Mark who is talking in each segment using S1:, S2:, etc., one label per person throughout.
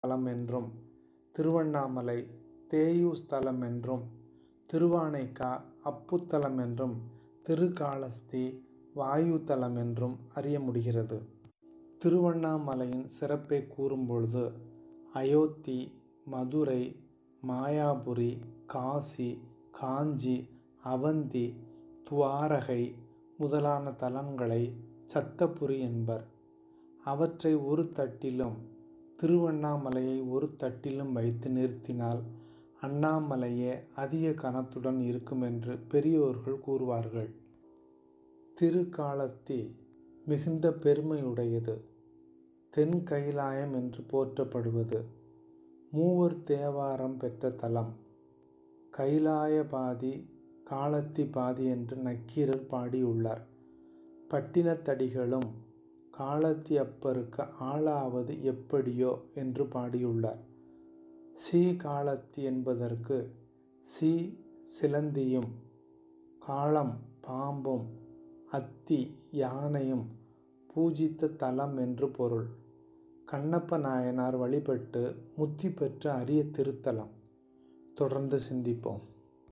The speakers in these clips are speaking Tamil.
S1: ஸ்தலம் என்றும் திருவண்ணாமலை தேயு ஸ்தலம் என்றும் திருவானைக்கா அப்புத்தலம் என்றும் திருக்காளஸ்தி வாயுத்தலம் என்றும் அறிய முடிகிறது திருவண்ணாமலையின் சிறப்பை கூறும்பொழுது அயோத்தி மதுரை மாயாபுரி காசி காஞ்சி அவந்தி துவாரகை முதலான தலங்களை சத்தபுரி என்பர் அவற்றை ஒரு தட்டிலும் திருவண்ணாமலையை ஒரு தட்டிலும் வைத்து நிறுத்தினால் அண்ணாமலையே அதிக கனத்துடன் இருக்கும் என்று பெரியோர்கள் கூறுவார்கள் திருக்காலத்தி மிகுந்த பெருமையுடையது தென் கைலாயம் என்று போற்றப்படுவது மூவர் தேவாரம் பெற்ற தலம் கைலாய பாதி காலத்தி பாதி என்று நக்கீரர் பாடியுள்ளார் பட்டினத்தடிகளும் காலத்தி அப்பருக்கு ஆளாவது எப்படியோ என்று பாடியுள்ளார் சி காலத்தி என்பதற்கு சி சிலந்தியும் காலம் பாம்பும் அத்தி யானையும் பூஜித்த தலம் என்று பொருள் கண்ணப்ப நாயனார் வழிபட்டு முத்தி பெற்ற அரிய திருத்தலம் தொடர்ந்து சிந்திப்போம்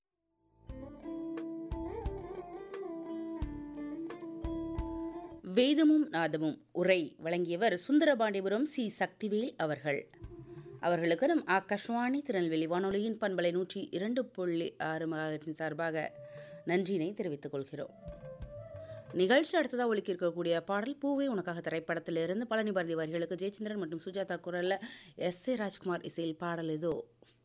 S2: வேதமும் நாதமும் உரை வழங்கியவர் சுந்தரபாண்டிபுரம் சி சக்திவேல் அவர்கள் அவர்களுக்கு நம் ஆகாஷ்வாணி திருநெல்வேலி வானொலியின் பண்பலை நூற்றி இரண்டு புள்ளி ஆறு மகாகட்டின் சார்பாக நன்றியினை தெரிவித்துக் கொள்கிறோம் நிகழ்ச்சி அடுத்ததாக ஒலிக்க இருக்கக்கூடிய பாடல் பூவே உனக்காக திரைப்படத்திலிருந்து பழனி பாரதி வரிகளுக்கு ஜெயச்சந்திரன் மற்றும் சுஜாதா குரலில் எஸ் ஏ ராஜ்குமார் இசையில் பாடல் இதோ